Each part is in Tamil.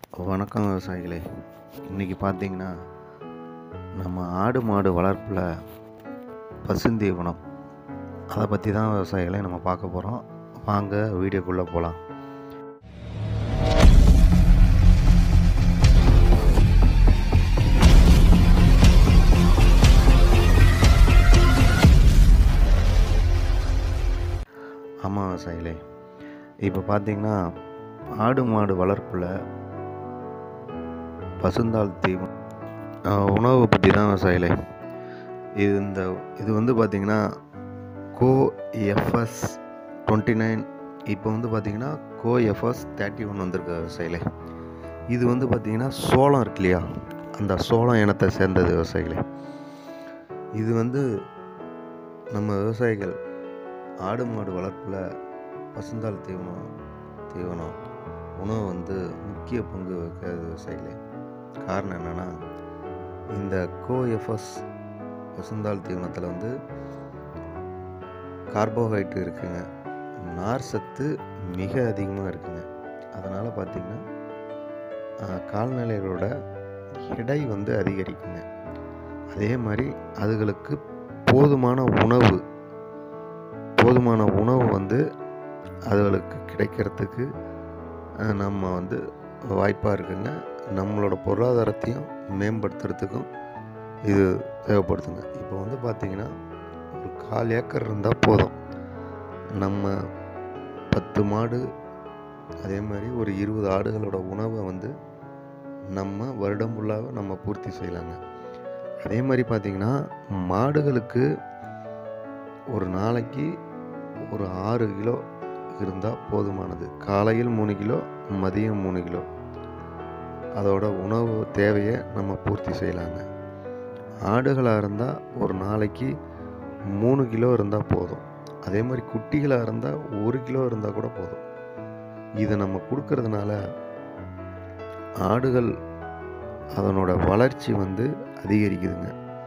வணக்கம் விவசாயிகளே இன்றைக்கி பார்த்தீங்கன்னா நம்ம ஆடு மாடு வளர்ப்பில் பசுந்தீவனம் அதை பற்றி தான் விவசாயிகளை நம்ம பார்க்க போகிறோம் வாங்க வீடியோக்குள்ளே போகலாம் ஆமாம் விவசாயிகளே இப்போ பார்த்தீங்கன்னா ஆடு மாடு வளர்ப்பில் பசுந்தாள் தீவனம் ஆஹ் உணவை பற்றி தான் விவசாயிகளே இது இந்த இது வந்து பார்த்திங்கன்னா கோ எஃப்எஸ் டுவெண்ட்டி நைன் இப்போ வந்து பார்த்திங்கன்னா கோ எஃப்எஸ் தேர்ட்டி ஒன் வந்திருக்கு விவசாயிகளே இது வந்து பார்த்திங்கன்னா சோளம் இருக்கு இல்லையா அந்த சோளம் இனத்தை சேர்ந்தது விவசாயிகளே இது வந்து நம்ம விவசாயிகள் ஆடு மாடு வளர்ப்பில் பசுந்தாள் தீவனம் தீவனம் உணவு வந்து முக்கிய பங்கு வகிக்கிறது விவசாயிகளே காரணம் என்னென்னா இந்த கோஎஃப்எஸ் பசுந்தாள் தீவனத்தில் வந்து கார்போஹைட்ரேட் இருக்குங்க நார் சத்து மிக அதிகமாக இருக்குங்க அதனால் பார்த்திங்கன்னா ஆஹ், கால்நடைகளோட எடை வந்து அதிகரிக்குங்க அதே மாதிரி அதுகளுக்கு போதுமான உணவு போதுமான உணவு வந்து அதுகளுக்கு கிடைக்கிறதுக்கு அஹ், நம்ம வந்து வாய்ப்பாக இருக்குங்க நம்மளோட பொருளாதாரத்தையும் மேம்படுத்துறதுக்கும் இது தேவைப்படுதுங்க இப்போ வந்து பார்த்திங்கன்னா ஒரு கால் ஏக்கர் இருந்தால் போதும் நம்ம பத்து மாடு அதே மாதிரி ஒரு இருபது ஆடுகளோட உணவை வந்து நம்ம வருடம் ஃபுல்லாக நம்ம பூர்த்தி செய்யலாங்க அதே மாதிரி பார்த்திங்கன்னா மாடுகளுக்கு ஒரு நாளைக்கு ஒரு ஆறு கிலோ இருந்தால் போதுமானது காலையில் மூணு கிலோ மதியம் மூணு கிலோ அதோட உணவு தேவையை நம்ம பூர்த்தி செய்யலாங்க ஆடுகளாக இருந்தால் ஒரு நாளைக்கு மூணு கிலோ இருந்தால் போதும் அதே மாதிரி குட்டிகளாக இருந்தால் ஒரு கிலோ இருந்தால் கூட போதும் இதை நம்ம கொடுக்கறதுனால ஆடுகள் அதனோட வளர்ச்சி வந்து அதிகரிக்குதுங்க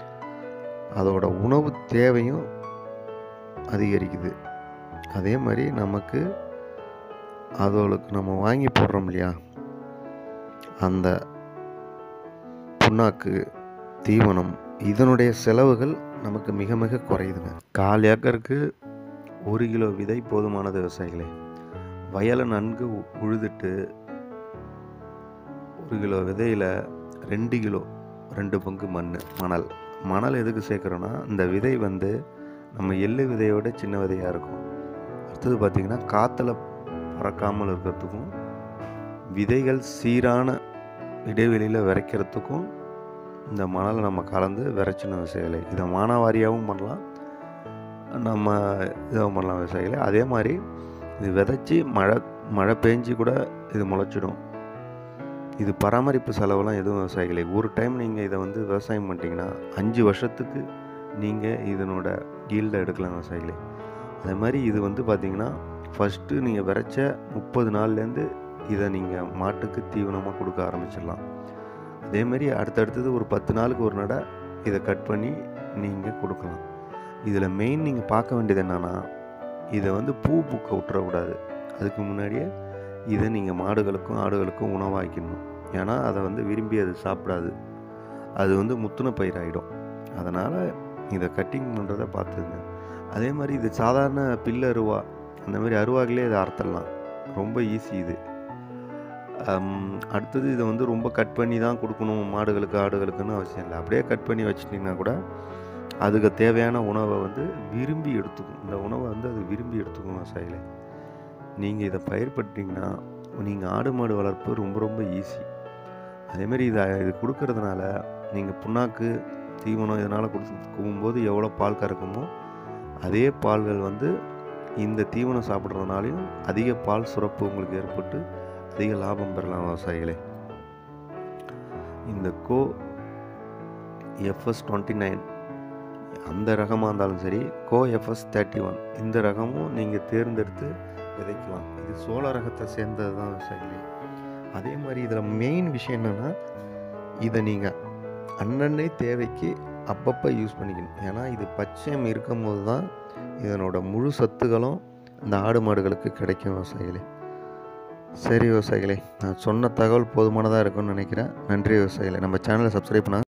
அதோட உணவு தேவையும் அதிகரிக்குது அதே மாதிரி நமக்கு அதோளுக்கு நம்ம வாங்கி போடுறோம் இல்லையா அந்த புண்ணாக்கு தீவனம் இதனுடைய செலவுகள் நமக்கு மிக மிக குறையுதுங்க கால் ஏக்கருக்கு ஒரு கிலோ விதை போதுமானது விவசாயிகளே வயலை நன்கு உ- உழுதுட்டு ஒரு கிலோ விதையில் ரெண்டு கிலோ ரெண்டு பங்கு மண் மணல் மணல் எதுக்கு சேர்க்குறோன்னா இந்த விதை வந்து நம்ம எள்ளு விதையோட சின்ன விதையாக இருக்கும் அடுத்தது பார்த்திங்கன்னா காற்றுல பறக்காமல் இருக்கிறதுக்கும் விதைகள் சீரான இடைவெளியில் விதைக்கிறதுக்கும் இந்த மணலை நம்ம கலந்து விதைச்சின விவசாயிகளை இதை மானாவாரியாகவும் பண்ணலாம் நம்ம இதாகவும் பண்ணலாம் விவசாயிகளை அதே மாதிரி இது விதைச்சி மழை மழை பெஞ்சு கூட இது முளைச்சிடும் இது பராமரிப்பு செலவெல்லாம் எதுவும் விவசாயிகளை ஒரு டைம் நீங்கள் இதை வந்து விவசாயம் பண்ணிட்டீங்கன்னா அஞ்சு வருஷத்துக்கு நீங்கள் இதனோட ஈல்டை எடுக்கலாம் விவசாயிகளே அதே மாதிரி இது வந்து பார்த்தீங்கன்னா ஃபஸ்ட்டு நீங்கள் விதைச்ச முப்பது நாள்லேருந்து இதை நீங்கள் மாட்டுக்கு தீவனமாக கொடுக்க ஆரம்பிச்சிடலாம் அதே மாதிரி அடுத்தடுத்தது ஒரு பத்து நாளுக்கு ஒரு நட இதை கட் பண்ணி நீங்கள் கொடுக்கலாம் இதில் மெயின் நீங்கள் பார்க்க வேண்டியது என்னென்னா இதை வந்து பூ பூக்க விட்டுறக்கூடாது அதுக்கு முன்னாடியே இதை நீங்கள் மாடுகளுக்கும் ஆடுகளுக்கும் உணவாக்கணும் ஏன்னா அதை வந்து விரும்பி அது சாப்பிடாது அது வந்து முத்துன பயிராயிடும் அதனால் இதை கட்டிங் பண்ணுறதை பார்த்துங்க அதே மாதிரி இது சாதாரண பில்லு அருவா அந்த மாதிரி அருவாகளே இதை அறுத்துடலாம் ரொம்ப ஈஸி இது அம், அடுத்தது இதை வந்து ரொம்ப கட் பண்ணி தான் கொடுக்கணும் மாடுகளுக்கு ஆடுகளுக்குன்னு அவசியம் இல்லை அப்படியே கட் பண்ணி வச்சிட்டிங்கன்னா கூட அதுக்கு தேவையான உணவை வந்து விரும்பி எடுத்துக்கும் இந்த உணவை வந்து அது விரும்பி எடுத்துக்கும் விவசாயிகளே நீங்கள் இதை பயிர்பட்டீங்கன்னா நீங்கள் ஆடு மாடு வளர்ப்பு ரொம்ப ரொம்ப ஈஸி அதேமாரி இதை இது கொடுக்கறதுனால நீங்கள் புண்ணாக்கு தீவனம் இதனால் கொடுக்கும்போது எவ்வளோ பால் கறக்குமோ அதே பால்கள் வந்து இந்த தீவனம் சாப்பிட்றதுனாலையும் அதிக பால் சுரப்பு உங்களுக்கு ஏற்பட்டு அதிக லாபம் பெறலாம் விவசாயிகளே இந்த கோ எஃப்எஸ் டுவெண்ட்டி நைன் அந்த ரகமாக இருந்தாலும் சரி கோ எஃப்எஸ் தேர்ட்டி ஒன் இந்த ரகமும் நீங்கள் தேர்ந்தெடுத்து விதைக்கலாம் இது சோள ரகத்தை சேர்ந்தது தான் விவசாயிகளே அதே மாதிரி இதில் மெயின் விஷயம் என்னென்னா இதை நீங்கள் அன்னன்னை தேவைக்கு அப்பப்போ யூஸ் பண்ணிக்கணும் ஏன்னா இது பச்சையம் இருக்கும் போது தான் இதனோட முழு சத்துகளும் இந்த ஆடு மாடுகளுக்கு கிடைக்கும் விவசாயிகளே சரி விவசாயிகளே நான் சொன்ன தகவல் போதுமானதாக இருக்கும்னு நினைக்கிறேன் நன்றி விவசாயிகளே நம்ம சேனலை சப்ஸ்கிரைப் பண்ணாங்க